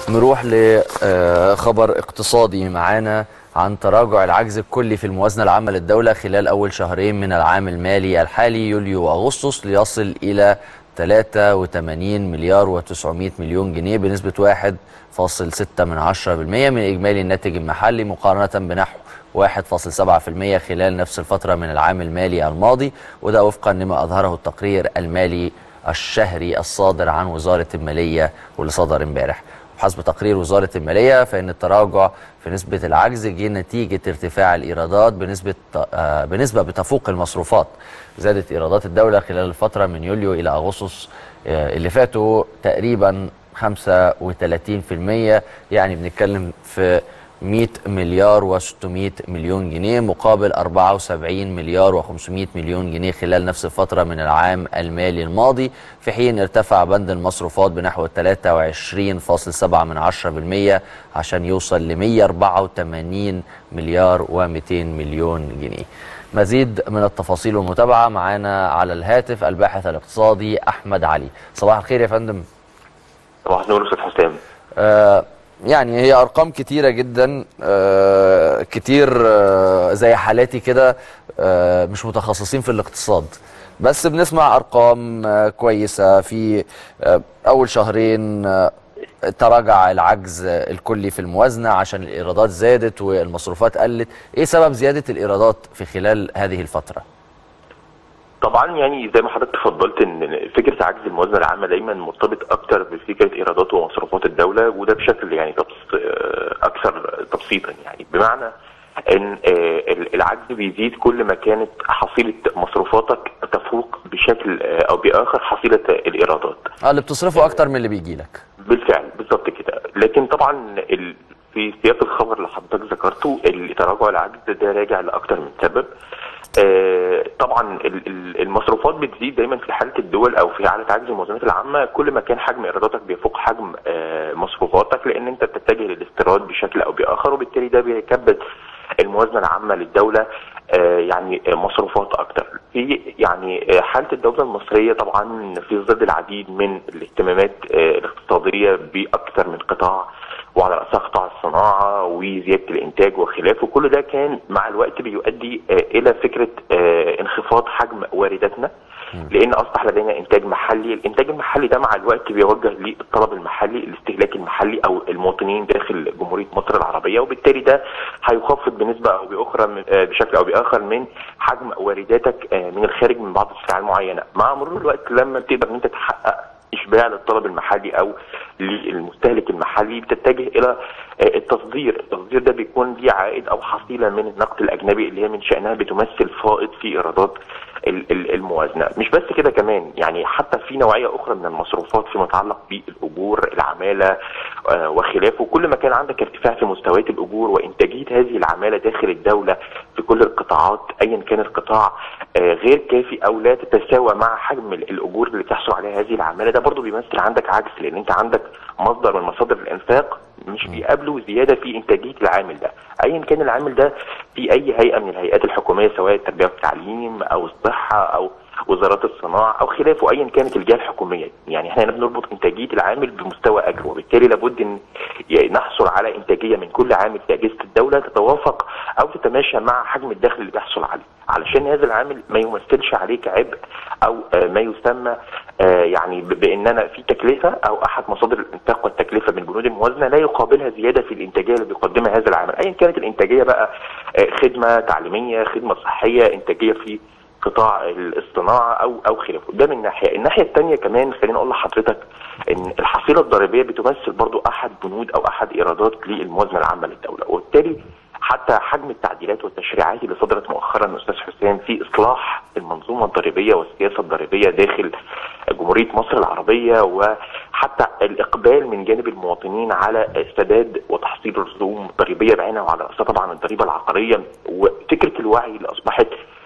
نروح لخبر اقتصادي معانا عن تراجع العجز الكلي في الموازنة العامة للدولة خلال أول شهرين من العام المالي الحالي يوليو وأغسطس ليصل إلى 83 مليار و900 مليون جنيه بنسبة 1.6 من 10% من إجمالي الناتج المحلي مقارنة بنحو 1.7% خلال نفس الفترة من العام المالي الماضي وده وفقا لما أظهره التقرير المالي الشهري الصادر عن وزارة المالية واللي صدر امبارح بحسب تقرير وزارة المالية فإن التراجع في نسبة العجز جه نتيجة ارتفاع الإيرادات بنسبة آه بنسبة بتفوق المصروفات زادت إيرادات الدولة خلال الفترة من يوليو إلى أغسطس آه اللي فاتوا تقريبا 35% يعني بنتكلم في 100 مليار و600 مليون جنيه مقابل 74 مليار و500 مليون جنيه خلال نفس الفترة من العام المالي الماضي في حين ارتفع بند المصروفات بنحو 23.7 من 10% عشان يوصل ل 184 مليار و200 مليون جنيه مزيد من التفاصيل والمتابعة معانا على الهاتف الباحث الاقتصادي أحمد علي صباح الخير يا فندم صباح النور استاذ حسام آه يعني هي ارقام كتيره جدا آه كتير آه زي حالاتي كده آه مش متخصصين في الاقتصاد بس بنسمع ارقام كويسه في اول شهرين تراجع العجز الكلي في الموازنه عشان الايرادات زادت والمصروفات قلت ايه سبب زياده الايرادات في خلال هذه الفتره طبعا يعني زي ما حضرتك تفضلت ان فكره عجز الموازنه العامه دايما مرتبط اكتر بفكره ايرادات ومصروفات الدوله وده بشكل يعني اكثر تبسيطا يعني بمعنى ان العجز بيزيد كل ما كانت حصيله مصروفاتك تفوق بشكل او باخر حصيله الايرادات. اه اللي بتصرفه اكتر من اللي بيجي لك. بالفعل بالظبط كده لكن طبعا في سياق الخبر اللي حضرتك ذكرته تراجع العجز ده راجع لاكثر من سبب. آه طبعا المصروفات بتزيد دايما في حاله الدول او في حاله عجز الموازنات العامه كل ما كان حجم ايراداتك بيفوق حجم آه مصروفاتك لان انت بتتجه للاستيراد بشكل او باخر وبالتالي ده بيكبد الموازنه العامه للدوله آه يعني مصروفات اكتر. في يعني حاله الدوله المصريه طبعا في ظل العديد من الاهتمامات الاقتصاديه باكثر من قطاع وعلى راسها قطاع الصناعه وزياده الانتاج وخلافه كل ده كان مع الوقت بيؤدي الى فكره انخفاض حجم وارداتنا لان اصبح لدينا انتاج محلي الانتاج المحلي ده مع الوقت بيوجه للطلب المحلي الاستهلاك المحلي او المواطنين داخل جمهوريه مصر العربيه وبالتالي ده هيخفض بنسبه او باخرى من بشكل او باخر من حجم وارداتك من الخارج من بعض السلع المعينه مع مرور الوقت لما بتقدر ان انت تحقق اشباع للطلب المحلي او للمستهلك المحلي بتتجه الى التصدير، التصدير ده بيكون ليه عائد او حصيله من النقد الاجنبي اللي هي من شانها بتمثل فائض في ايرادات الموازنه، مش بس كده كمان يعني حتى في نوعيه اخرى من المصروفات فيما يتعلق بالاجور، العماله وخلافه، كل ما كان عندك ارتفاع في مستويات الاجور وانتاجيه هذه العماله داخل الدوله في كل القطاعات ايا كان القطاع غير كافي او لا تتساوى مع حجم الاجور اللي تحصل عليها هذه العماله ده برضه بيمثل عندك عجز لان انت عندك مصدر من مصادر الانفاق مش بيقابله زياده في انتاجيه العامل ده ايا كان العامل ده في اي هيئه من الهيئات الحكوميه سواء التربيه والتعليم او الصحه او وزارات الصناعه او خلافه ايا كانت الجهه الحكوميه يعني احنا هنا بنربط انتاجيه العامل بمستوى اجره وبالتالي لابد ان نحصل على انتاجيه من كل عامل في اجهزه الدوله تتوافق او تتماشى مع حجم الدخل اللي بيحصل عليه علشان هذا العامل ما يمثلش عليك عبء او ما يسمى يعني بان انا في تكلفه او احد مصادر الانفاق والتكلفه من بنود الموازنه لا يقابلها زياده في الانتاجيه اللي بيقدمها هذا العامل ايا كانت الانتاجيه بقى خدمه تعليميه خدمه صحيه انتاجيه في قطاع الصناعه او او خلافه ده من ناحيه الناحيه الثانيه كمان خليني اقول لحضرتك ان الحصيله الضريبيه بتمثل برضو احد بنود او احد ايرادات للموازنه العامه للدوله وبالتالي حتى حجم التعديلات والتشريعات اللي صدرت مؤخرا استاذ حسام في اصلاح المنظومه الضريبيه والسياسه الضريبيه داخل جمهوريه مصر العربيه وحتى الاقبال من جانب المواطنين على سداد وتحصيل الرسوم الضريبيه بعينها وعلى راسها طبعا الضريبه العقاريه وفكره الوعي اللي اصبحت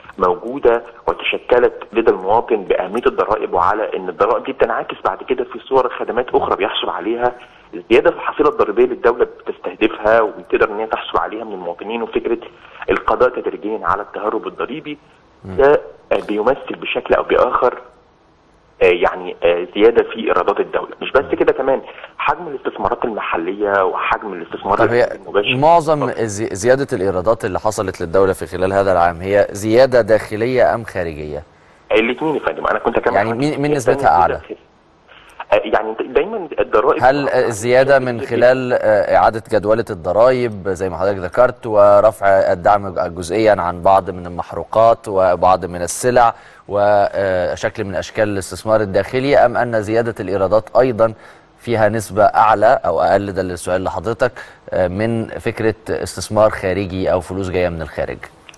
موجوده وتشكلت لدى المواطن باهميه الضرائب وعلى ان الضرائب دي بتنعكس بعد كده في صور خدمات اخرى بيحصل عليها الزياده في الحصيله الضريبيه اللي الدوله بتستهدفها وبتقدر ان هي تحصل عليها من المواطنين وفكره القضاء تدريجيا على التهرب الضريبي ده بيمثل بشكل او باخر آه، يعني آه، زياده في ايرادات الدوله مش بس كده كمان حجم الاستثمارات المحليه وحجم الاستثمار طب هي المباشر معظم زي- زيادة الإيرادات اللي حصلت للدولة في خلال هذا العام هي زيادة داخلية أم خارجية؟ الاثنين يا فندم انا كنت كمان يعني مين- مين نسبتها أعلى؟ آه، يعني دايما الضرائب هل الزيادة من خلال آه، إعادة جدولة الضرائب زي ما حضرتك ذكرت ورفع الدعم جزئيا عن بعض من المحروقات وبعض من السلع وشكل من أشكال الاستثمار الداخلي أم أن زيادة الإيرادات أيضا فيها نسبة أعلى أو أقل ده السؤال لحضرتك آه، من فكرة استثمار خارجي أو فلوس جاية من الخارج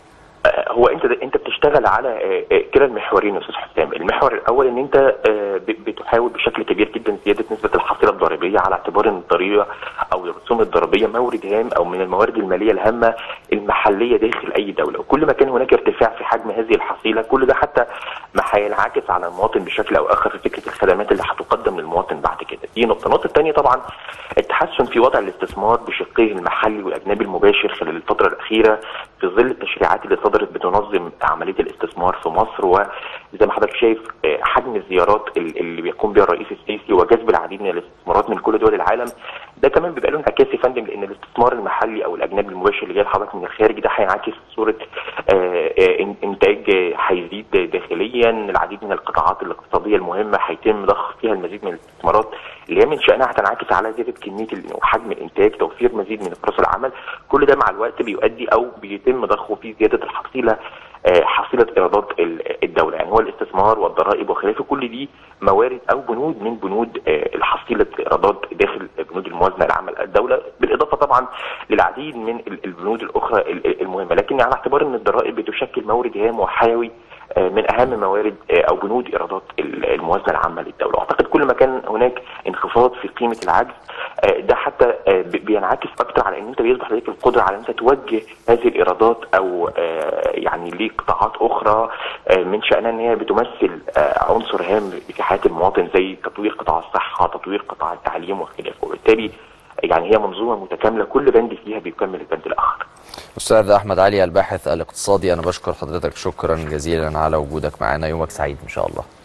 آه، هو انت انت بتشتغل على آه، آه، كلا المحورين يا استاذ حسام المحور الاول ان انت آه، ب- بتحاول بشكل كبير جدا زياده نسبه الحصيله الضريبيه على اعتبار ان الضريبه او الرسوم الضريبيه مورد هام او من الموارد الماليه الهامه المحليه داخل اي دوله وكل ما كان هناك ارتفاع في حجم هذه الحصيله كل ده حتى ما هينعكس على المواطن بشكل او اخر في فكره الخدمات اللي هتقدم للمواطن بعد كده دي نقطه النقطه الثانيه طبعا التحسن في وضع الاستثمار بشقيه المحلي والاجنبي المباشر خلال الفتره الاخيره في ظل التشريعات اللي صدرت بتنظم عمليه الاستثمار في مصر وزي ما حضرتك شايف آه، حجم الزيارات ال- اللي بيقوم بها الرئيس السيسي وجذب العديد من الاستثمارات من كل دول العالم ده كمان بيبقى له انعكاس يا فندم لان الاستثمار المحلي او الاجنبي المباشر اللي جاي لحضرتك من الخارج ده هينعكس صوره آه، آه، إن- انتاج آه، هيزيد داخليا العديد من القطاعات الاقتصاديه المهمه هيتم ضخ فيها المزيد من الاستثمارات اللي هي من شانها هتنعكس على زياده كميه ال- وحجم الانتاج توفير مزيد من فرص العمل كل ده مع الوقت بيؤدي او بيتم ضخه في زياده الحصيله آه، حصيله ايرادات ال- الدوله يعني هو الاستثمار والضرائب وخلافه كل دي موارد او بنود من بنود آه، الحصيله ايرادات داخل بنود الموازنه العامه للدوله بالاضافه طبعا للعديد من ال- البنود الاخرى ال- ال- المهمه لكن على اعتبار ان الضرائب بتشكل مورد هام وحيوي آه، من اهم موارد آه، او بنود ايرادات ال- الموازنه العامه للدوله واعتقد كل ما كان هناك انخفاض في قيمه العجز آه، ده حتى آه، بي- بينعكس اكتر على ان انت بيصبح لديك القدره على ان انت توجه هذه الايرادات او آه، يعني لقطاعات اخرى آه، من شانها ان هي بتمثل آه، عنصر هام في حياه المواطن زي تطوير قطاع الصحه تطوير قطاع التعليم وخلافه وبالتالي يعني هي منظومه متكامله كل بند فيها بيكمل البند الاخر أستاذ أحمد علي الباحث الاقتصادي أنا بشكر حضرتك شكرا جزيلا على وجودك معنا يومك سعيد إن شاء الله